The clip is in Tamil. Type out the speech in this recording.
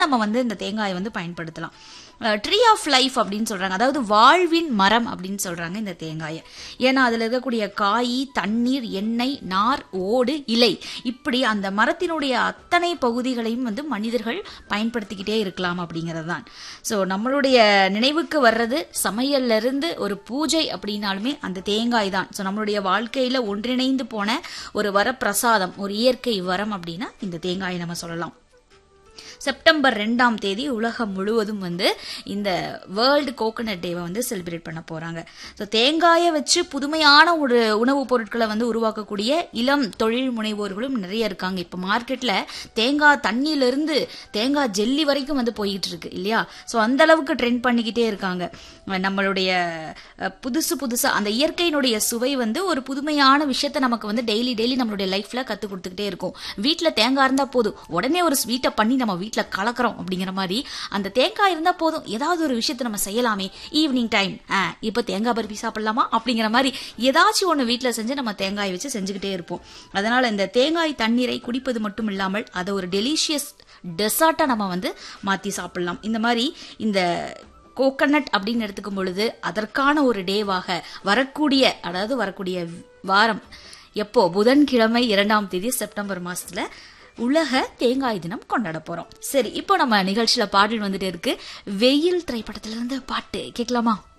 நம்ம வந்து இந்த தேங்காயை வந்து பயன்படுத்தலாம் ட்ரீ ஆஃப் லைஃப் அப்படின்னு சொல்றாங்க அதாவது வாழ்வின் மரம் அப்படின்னு சொல்றாங்க இந்த தேங்காயை ஏன்னா அதுல இருக்கக்கூடிய காய் தண்ணீர் எண்ணெய் நார் ஓடு இலை இப்படி அந்த மரத்தினுடைய அத்தனை பகுதிகளையும் வந்து மனிதர்கள் பயன்படுத்திக்கிட்டே இருக்கலாம் அப்படிங்கிறது தான் ஸோ நம்மளுடைய நினைவுக்கு வர்றது சமையல்ல இருந்து ஒரு பூஜை அப்படின்னாலுமே அந்த தேங்காய் தான் ஸோ நம்மளுடைய வாழ்க்கையில ஒன்றிணைந்து போன ஒரு வரப்பிரசாதம் ஒரு இயற்கை வரம் அப்படின்னா இந்த தேங்காயை நம்ம சொல்லலாம் செப்டம்பர் ரெண்டாம் தேதி உலகம் முழுவதும் வந்து இந்த வேர்ல்டு கோகனட் டேவை வந்து செலிப்ரேட் பண்ண போறாங்க ஸோ தேங்காயை வச்சு புதுமையான ஒரு உணவுப் பொருட்களை வந்து உருவாக்கக்கூடிய இளம் தொழில் முனைவோர்களும் நிறைய இருக்காங்க இப்போ மார்க்கெட்ல தேங்காய் தண்ணியிலிருந்து தேங்காய் ஜெல்லி வரைக்கும் வந்து போயிட்டு இருக்கு இல்லையா ஸோ அந்த அளவுக்கு ட்ரெண்ட் பண்ணிக்கிட்டே இருக்காங்க நம்மளுடைய அஹ், புதுசு புதுசா அந்த இயற்கையினுடைய சுவை வந்து ஒரு புதுமையான விஷயத்த நமக்கு வந்து டெய்லி டெய்லி நம்மளுடைய லைஃப்ல கத்து கொடுத்துக்கிட்டே இருக்கும் வீட்ல தேங்காய் இருந்தா போதும் உடனே ஒரு ஸ்வீட்டை பண்ணி நம்ம வீட்ல கலக்குறோம் அப்படிங்கிற மாதிரி அந்த தேங்காய் இருந்தா போதும் ஏதாவது ஒரு விஷயத்தை நம்ம செய்யலாமே ஈவினிங் டைம் இப்போ தேங்காய் பருப்பி சாப்பிடலாமா அப்படிங்கிற மாதிரி ஏதாச்சும் ஒன்று வீட்டில் செஞ்சு நம்ம தேங்காய் வச்சு செஞ்சுக்கிட்டே இருப்போம் அதனால இந்த தேங்காய் தண்ணீரை குடிப்பது மட்டும் இல்லாமல் அதை ஒரு டெலிஷியஸ் டெசர்ட்டா நம்ம வந்து மாத்தி சாப்பிடலாம் இந்த மாதிரி இந்த கோகனட் அப்படின்னு எடுத்துக்கும் பொழுது அதற்கான ஒரு டேவாக வரக்கூடிய அதாவது வரக்கூடிய வாரம் எப்போ புதன்கிழமை இரண்டாம் தேதி செப்டம்பர் மாசத்துல உலக தேங்காய் தினம் கொண்டாட போறோம் சரி இப்போ நம்ம நிகழ்ச்சியில பாடல் வந்துட்டு இருக்கு வெயில் திரைப்படத்துல இருந்து பாட்டு கேட்கலாமா